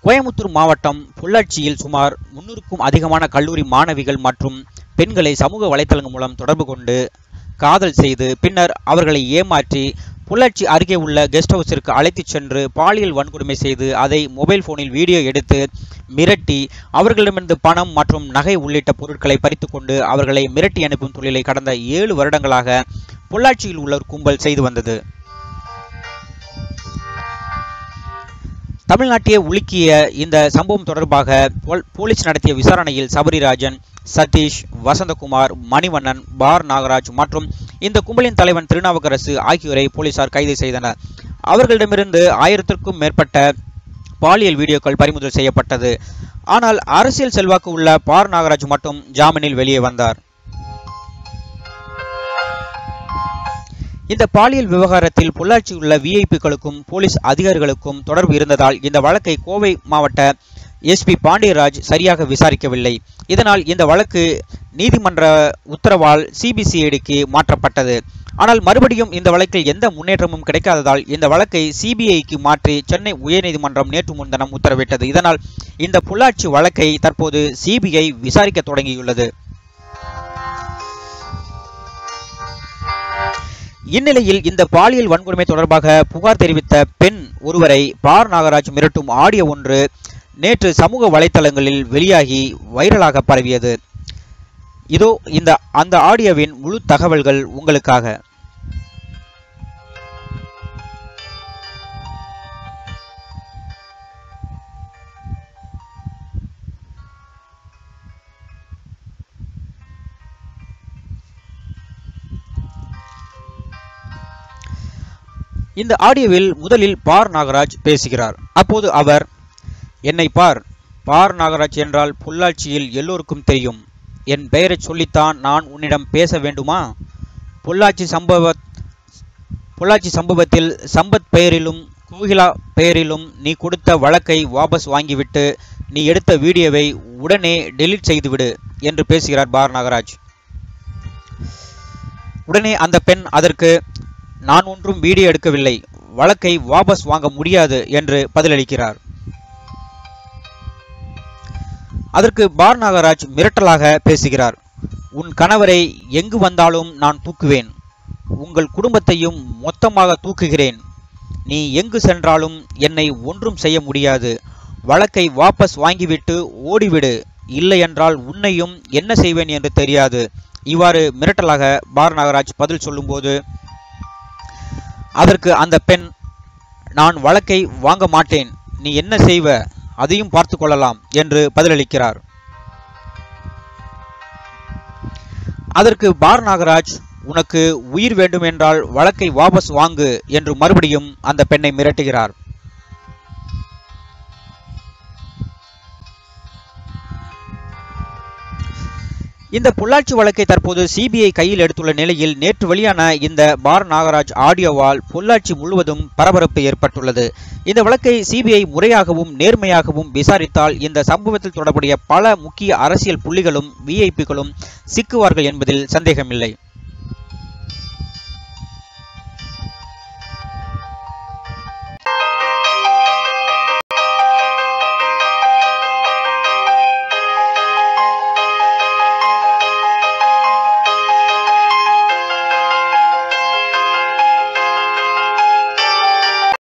கோயமுத்தூர் மாவட்டம் பொள்ளாச்சியில் சுமார் முன்னூறுக்கும் அதிகமான கல்லூரி மாணவிகள் மற்றும் பெண்களை சமூக வலைத்தளங்கள் மூலம் தொடர்பு கொண்டு காதல் செய்து பின்னர் அவர்களை ஏமாற்றி பொள்ளாச்சி அருகே உள்ள கெஸ்ட் ஹவுஸிற்கு அழைத்துச் சென்று பாலியல் வன்கொடுமை செய்து அதை மொபைல் போனில் வீடியோ எடுத்து மிரட்டி அவர்களிடமிருந்து பணம் மற்றும் நகை உள்ளிட்ட பொருட்களை பறித்துக்கொண்டு அவர்களை மிரட்டி அனுப்பும் தொழிலை கடந்த ஏழு வருடங்களாக பொள்ளாச்சியில் உள்ள ஒரு கும்பல் செய்து வந்தது தமிழ்நாட்டையே உலுக்கிய இந்த சம்பவம் தொடர்பாக போல்- போலீஸ் நடத்திய விசாரணையில் சபரிராஜன் சதீஷ் வசந்தகுமார் மணிவண்ணன் பார் நாகராஜ் மற்றும் இந்த கும்பலின் தலைவன் திருநாவுக்கரசு ஆகியோரை போலீசார் கைது செய்தனர் அவர்களிடமிருந்து ஆயிரத்திற்கும் மேற்பட்ட பாலியல் வீடியோக்கள் பறிமுதல் செய்யப்பட்டது ஆனால் அரசியல் செல்வாக்கு உள்ள பார் நாகராஜ் மட்டும் ஜாமீனில் வெளியே வந்தார் இந்த பாலியல் விவகாரத்தில் பொள்ளாச்சி உள்ள விஐபிக்களுக்கும் போலீஸ் அதிகாரிகளுக்கும் தொடர்பு இருந்ததால் இந்த வழக்கை கோவை மாவட்ட எஸ்பி பாண்டியராஜ் சரியாக விசாரிக்கவில்லை இதனால் இந்த வழக்கு நீதிமன்ற உத்தரவால் சிபிசிஐடிக்கு மாற்றப்பட்டது ஆனால் மறுபடியும் இந்த வழக்கில் எந்த முன்னேற்றமும் கிடைக்காததால் இந்த வழக்கை சிபிஐக்கு மாற்றி சென்னை உயர்நீதிமன்றம் நேற்று முன்தினம் உத்தரவிட்டது இதனால் இந்த பொள்ளாச்சி வழக்கை தற்போது சிபிஐ விசாரிக்க தொடங்கியுள்ளது இந்நிலையில் இந்த பாலியல் வன்கொடுமை தொடர்பாக புகார் தெரிவித்த பெண் ஒருவரை பார் நாகராஜ் மிரட்டும் ஆடியோ ஒன்று நேற்று சமூக வலைத்தளங்களில் வெளியாகி வைரலாக பரவியது இதோ இந்த அந்த ஆடியோவின் முழு தகவல்கள் உங்களுக்காக இந்த ஆடியோவில் முதலில் பார் நாகராஜ் பேசுகிறார் அப்போது அவர் என்னை பார் பார் நாகராஜ் என்றால் பொள்ளாச்சியில் எல்லோருக்கும் தெரியும் என் பெயரைச் சொல்லித்தான் நான் உன்னிடம் பேச வேண்டுமா பொள்ளாச்சி சம்பவ பொள்ளாச்சி சம்பவத்தில் சம்பத் பெயரிலும் கோகிலா பெயரிலும் நீ கொடுத்த வழக்கை வாபஸ் வாங்கிவிட்டு நீ எடுத்த வீடியோவை உடனே டெலீட் செய்துவிடு என்று பேசுகிறார் பார் நாகராஜ் உடனே அந்த பெண் அதற்கு நான் ஒன்றும் வீடியோ எடுக்கவில்லை வழக்கை வாபஸ் வாங்க முடியாது என்று பதிலளிக்கிறார் அதற்கு பார் நாகராஜ் மிரட்டலாக பேசுகிறார் உன் கணவரை எங்கு வந்தாலும் நான் தூக்குவேன் உங்கள் குடும்பத்தையும் மொத்தமாக தூக்குகிறேன் நீ எங்கு சென்றாலும் என்னை ஒன்றும் செய்ய முடியாது வழக்கை வாபஸ் வாங்கிவிட்டு ஓடிவிடு இல்லையென்றால் உன்னையும் என்ன செய்வேன் என்று தெரியாது இவ்வாறு மிரட்டலாக பார் நாகராஜ் பதில் சொல்லும்போது அதற்கு அந்த பெண் நான் வழக்கை வாங்க மாட்டேன் நீ என்ன செய்வ அதையும் பார்த்து கொள்ளலாம் என்று பதிலளிக்கிறார் அதற்கு பார் நாகராஜ் உனக்கு உயிர் வேண்டும் என்றால் வழக்கை வாபஸ் வாங்கு என்று மறுபடியும் அந்த பெண்ணை மிரட்டுகிறார் இந்த பொள்ளாச்சி வழக்கை தற்போது சிபிஐ கையில் எடுத்துள்ள நிலையில் நேற்று வெளியான இந்த பார் நாகராஜ் ஆடியோவால் பொள்ளாச்சி முழுவதும் பரபரப்பு ஏற்பட்டுள்ளது இந்த வழக்கை சிபிஐ முறையாகவும் நேர்மையாகவும் விசாரித்தால் இந்த சம்பவத்தில் தொடர்புடைய பல முக்கிய அரசியல் புள்ளிகளும் விஐபிகளும் சிக்குவார்கள் என்பதில் சந்தேகமில்லை